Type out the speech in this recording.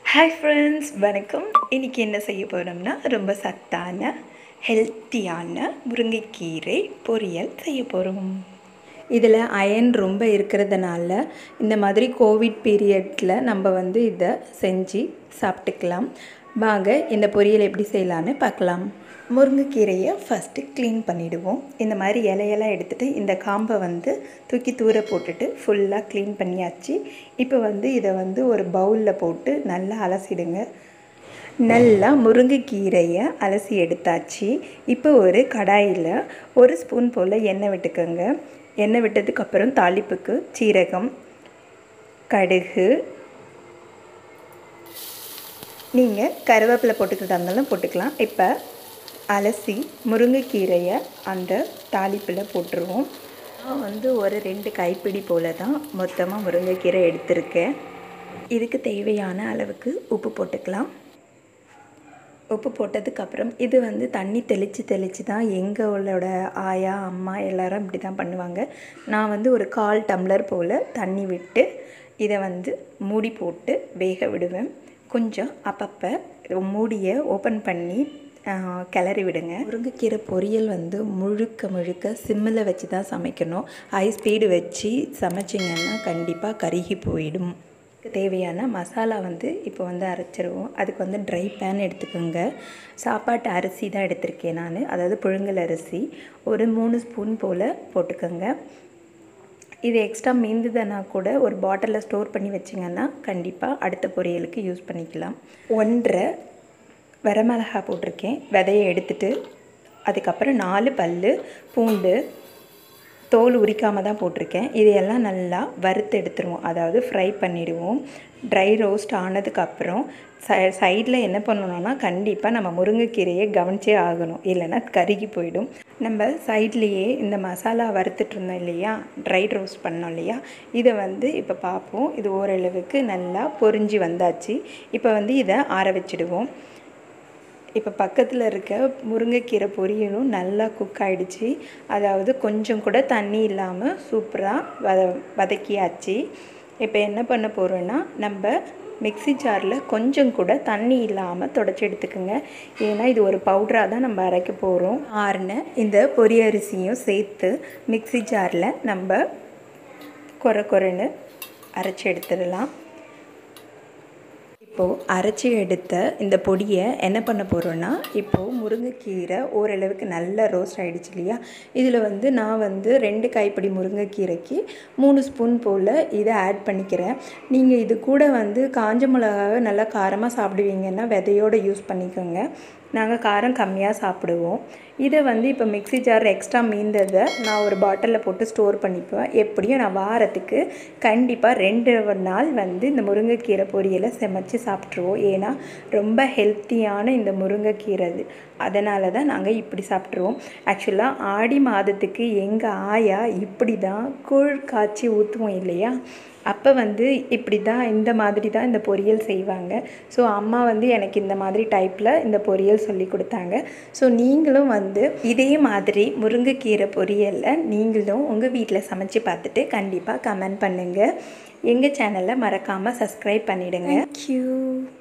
hi friends வணக்கம் இன்றைக்கி என்ன செய்ய போகிறோம்னா ரொம்ப சத்தான ஹெல்த்தியான முருங்கைக்கீரை பொரியல் செய்ய போகிறோம் இதில் அயன் ரொம்ப இருக்கிறதுனால இந்த மாதிரி கோவிட் பீரியடில் நம்ம வந்து இதை செஞ்சு சாப்பிட்டுக்கலாம் வாங்க இந்த பொரியல் எப்படி செய்யலான்னு பார்க்கலாம் முருங்கைக்கீரையை ஃபஸ்ட்டு க்ளீன் பண்ணிவிடுவோம் இந்த மாதிரி இலையெல்லாம் எடுத்துகிட்டு இந்த காம்பை வந்து தூக்கி தூர போட்டுட்டு ஃபுல்லாக க்ளீன் பண்ணியாச்சு இப்போ வந்து இதை வந்து ஒரு பவுலில் போட்டு நல்லா அலசிடுங்க நல்லா முருங்கைக்கீரையை அலசி எடுத்தாச்சு இப்போ ஒரு கடாயில் ஒரு ஸ்பூன் போல் எண்ணெய் விட்டுக்கோங்க எண்ணெய் விட்டதுக்கப்புறம் தாளிப்புக்கு சீரகம் கடுகு நீங்கள் கருவேப்பிலை போட்டுக்கிட்டா இருந்தாலும் போட்டுக்கலாம் இப்போ அலசி முருங்கைக்கீரையை அந்த தாளிப்பில் போட்டுருவோம் நான் வந்து ஒரு ரெண்டு கைப்பிடி போல் தான் மொத்தமாக முருங்கைக்கீரை எடுத்திருக்கேன் இதுக்கு தேவையான அளவுக்கு உப்பு போட்டுக்கலாம் உப்பு போட்டதுக்கப்புறம் இது வந்து தண்ணி தெளித்து தெளித்து தான் எங்களோட ஆயா அம்மா எல்லாரும் இப்படி தான் பண்ணுவாங்க நான் வந்து ஒரு கால் டம்ளர் போல் தண்ணி விட்டு இதை வந்து மூடி போட்டு வேக விடுவேன் கொஞ்சம் அப்பப்போ மூடியை ஓப்பன் பண்ணி கிளறி விடுங்க முருங்கைக்கீரை பொரியல் வந்து முழுக்க முழுக்க சிம்மில் வச்சு தான் சமைக்கணும் ஹை ஸ்பீடு வச்சு சமைச்சிங்கன்னா கண்டிப்பாக கருகி போயிடும் தேவையான மசாலா வந்து இப்போ வந்து அரைச்சிருவோம் அதுக்கு வந்து ட்ரை பேன் எடுத்துக்கோங்க சாப்பாட்டு அரிசி தான் எடுத்திருக்கேன் நான் அதாவது புழுங்கல் அரிசி ஒரு மூணு ஸ்பூன் போல் போட்டுக்கோங்க இது எக்ஸ்ட்ரா மீந்ததுன்னா கூட ஒரு பாட்டிலில் ஸ்டோர் பண்ணி வச்சிங்கன்னா கண்டிப்பாக அடுத்த பொரியலுக்கு யூஸ் பண்ணிக்கலாம் ஒன்றரை வரமிளகா போட்டிருக்கேன் விதையை எடுத்துட்டு அதுக்கப்புறம் நாலு பல் பூண்டு தோல் உரிக்காமல் தான் போட்டிருக்கேன் இதையெல்லாம் நல்லா வறுத்து எடுத்துருவோம் அதாவது ஃப்ரை பண்ணிவிடுவோம் ட்ரை ரோஸ்ட் ஆனதுக்கப்புறம் ச சைடில் என்ன பண்ணணும்னா கண்டிப்பாக நம்ம முருங்கைக்கீரையை கவனிச்சே ஆகணும் இல்லைன்னா கருகி போயிடும் நம்ம சைட்லேயே இந்த மசாலா வறுத்துட்டு இருந்தோம் இல்லையா ட்ரை ரோஸ்ட் பண்ணோம் இல்லையா இதை வந்து இப்போ பார்ப்போம் இது ஓரளவுக்கு நல்லா பொரிஞ்சு வந்தாச்சு இப்போ வந்து இதை ஆற வச்சுடுவோம் இப்போ பக்கத்தில் இருக்க முருங்கைக்கீரை பொரியலும் நல்லா குக் ஆகிடுச்சு அதாவது கொஞ்சம் கூட தண்ணி இல்லாமல் சூப்பராக வத வதக்கியாச்சு இப்போ என்ன பண்ண போகிறோன்னா நம்ம மிக்சி ஜாரில் கொஞ்சம் கூட தண்ணி இல்லாமல் தொடச்சி எடுத்துக்கோங்க ஏன்னா இது ஒரு பவுடராக தான் நம்ம அரைக்க போகிறோம் ஆறுன இந்த பொரியரிசியும் சேர்த்து மிக்சி ஜாரில் நம்ம குறை குறைன்னு அரைச்சி எடுத்துடலாம் இப்போது அரைச்சி எடுத்த இந்த பொடியை என்ன பண்ண போகிறோன்னா இப்போது முருங்கைக்கீரை ஓரளவுக்கு நல்லா ரோஸ்ட் ஆகிடுச்சு இல்லையா இதில் வந்து நான் வந்து ரெண்டு கைப்பிடி முருங்கைக்கீரைக்கு மூணு ஸ்பூன் போல் இதை ஆட் பண்ணிக்கிறேன் நீங்கள் இது கூட வந்து காஞ்ச மிளகாவை நல்லா காரமாக சாப்பிடுவீங்கன்னா விதையோடு யூஸ் பண்ணிக்கோங்க நாங்கள் காரம் கம்மியாக சாப்பிடுவோம் இதை வந்து இப்போ மிக்சி ஜார் எக்ஸ்ட்ரா மீந்ததை நான் ஒரு பாட்டிலில் போட்டு ஸ்டோர் பண்ணிப்பேன் எப்படியும் நான் வாரத்துக்கு கண்டிப்பாக ரெண்டு நாள் வந்து இந்த முருங்கைக்கீரை பொரியலை சமைச்சு சாப்பிட்ருவோம் ஏன்னா ரொம்ப ஹெல்த்தியான இந்த முருங்கைக்கீரை அது அதனால தான் நாங்கள் இப்படி சாப்பிட்ருவோம் ஆக்சுவலாக ஆடி மாதத்துக்கு எங்கள் ஆயா இப்படி தான் கூழ் காய்ச்சி ஊற்றுவோம் இல்லையா அப்போ வந்து இப்படி தான் இந்த மாதிரி தான் இந்த பொரியல் செய்வாங்க ஸோ அம்மா வந்து எனக்கு இந்த மாதிரி டைப்பில் இந்த பொரியல் சொல்லி கொடுத்தாங்க ஸோ நீங்களும் வந்து இதே மாதிரி முருங்கைக்கீரை பொரியலில் நீங்களும் உங்கள் வீட்டில் சமைச்சு பார்த்துட்டு கண்டிப்பாக கமெண்ட் பண்ணுங்கள் எங்கள் சேனலை மறக்காமல் சப்ஸ்கிரைப் பண்ணிவிடுங்க தேங்க்யூ